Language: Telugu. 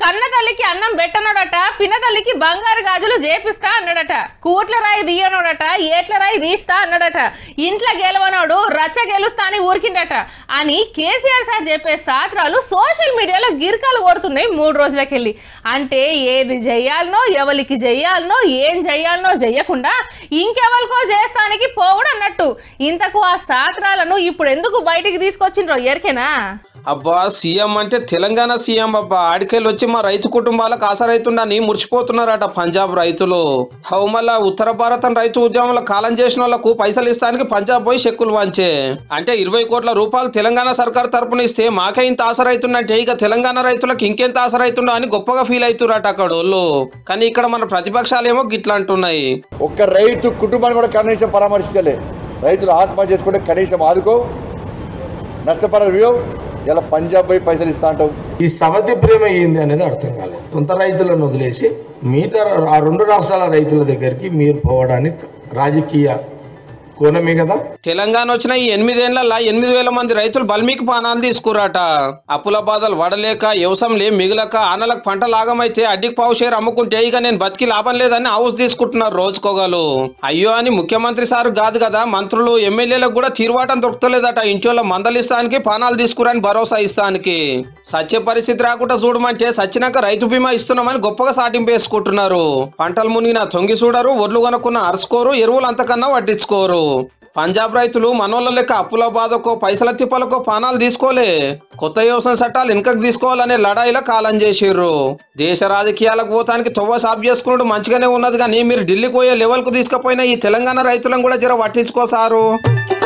కన్న తల్లికి అన్నం పెట్టనోడట పిన్న తల్లికి బంగారు గాజులు చేపిస్తా అన్నాడట కూట్ల రాయి తీయనోడట ఏట్ల రాయి తీస్తా అన్నాడట ఇంట్లో గెలవనోడు రచ్చ గెలుస్తా అని ఊరికిండట అని కేసీఆర్ సార్ చెప్పే శాస్త్రాలు సోషల్ మీడియాలో గిరికాలు కొడుతున్నాయి మూడు రోజులకెళ్ళి అంటే ఏది చెయ్యాలనో ఎవరికి చెయ్యాలనో ఏం చెయ్యాలనో చెయ్యకుండా ఇంకెవరికో చేస్తానికి పోవుడు అన్నట్టు ఇంతకు ఆ శాస్త్రాలను ఇప్పుడు ఎందుకు బయటికి తీసుకొచ్చిండ్రో ఎరికేనా అబ్బా సీఎం అంటే తెలంగాణ సీఎం అబ్బా ఆడికెళ్ళి వచ్చి మా రైతు కుటుంబాలకు ఆసరైతుండని మురిచిపోతున్నారట పంజాబ్ రైతులు హౌ మళ్ళా ఉత్తర భారతం రైతు ఉద్యమంలో కాలం చేసిన వాళ్ళకు పైసలు ఇస్తానికి పంజాబ్ పోయి చెక్కులు వాంచే అంటే ఇరవై కోట్ల రూపాయలు తెలంగాణ సర్కార్ తరపున ఇస్తే మాకే ఇంత ఆసరైతుందంటే ఇక తెలంగాణ రైతులకు ఇంకెంత ఆసరైతుండో అని గొప్పగా ఫీల్ అవుతున్నట అక్కడ వాళ్ళు కానీ ఇక్కడ మన ప్రతిపక్షాలేమో గిట్లా అంటున్నాయి ఒక్క రైతు కుటుంబాన్ని కూడా కనీసం పరామర్శించలే రైతులు ఆత్మహత్య చేసుకుంటే కనీసం ఆదుకో నష్టపరవ్యూ ఇలా పంజాబ్ పోయి పైసలు ఇస్తా అంటావు ఈ సవతి ప్రేమ ఏంది అనేది అర్థం కాలేదు సొంత రైతులను వదిలేసి మిగతా ఆ రెండు రాష్ట్రాల రైతుల దగ్గరికి మీరు పోవడానికి రాజకీయ కోణమే కదా తెలంగాణ వచ్చిన ఈ ఎనిమిదేళ్లలో ఎనిమిది వేల మంది రైతులు బల్మీకి పానాలు తీసుకురాట అప్పుల బాధలు వడలేక వ్యవసాయం లే మిగిలక ఆనలకు పంట లాగమైతే అడ్డికి పావు షేర్ అమ్ముకుంటే ఇక నేను బతికి లాభం లేదని హౌస్ తీసుకుంటున్నారు రోజుకోగలు అయ్యో అని ముఖ్యమంత్రి సార్ కాదు కదా మంత్రులు ఎమ్మెల్యేలకు కూడా తీరువాటం దొరకలేదట ఇంట్లో మందలిస్తానికి పానాలు తీసుకురాని భరోసా ఇస్తానికి సత్య పరిస్థితి రాకుండా చూడమంటే సచ్చినాక రైతు బీమా ఇస్తున్నామని గొప్పగా సాటింపు వేసుకుంటున్నారు పంటలు మునిగిన తొంగి చూడరు ఒడ్లు కొనుక్కున్న అరుచుకోరు ఎరువులు అంతకన్నా వడ్డించుకోరు పంజాబ్ రైతులు మనోళ్ళ లెక్క అప్పుల బాధకో పైసల తిప్పలకో పానాలు తీసుకోలే కొత్త వ్యవసాయ చట్టాలు వెనుకకు తీసుకోవాలనే లడాయిలో కాలం చేసిర్రు దేశ రాజకీయాలకు పోతానికి తొవ్వ సాఫ్ చేసుకున్నాడు మంచిగానే ఉన్నది కానీ మీరు ఢిల్లీకి పోయే లెవెల్కు తీసుకుపోయిన ఈ తెలంగాణ రైతులను కూడా జర పట్టించుకోసారు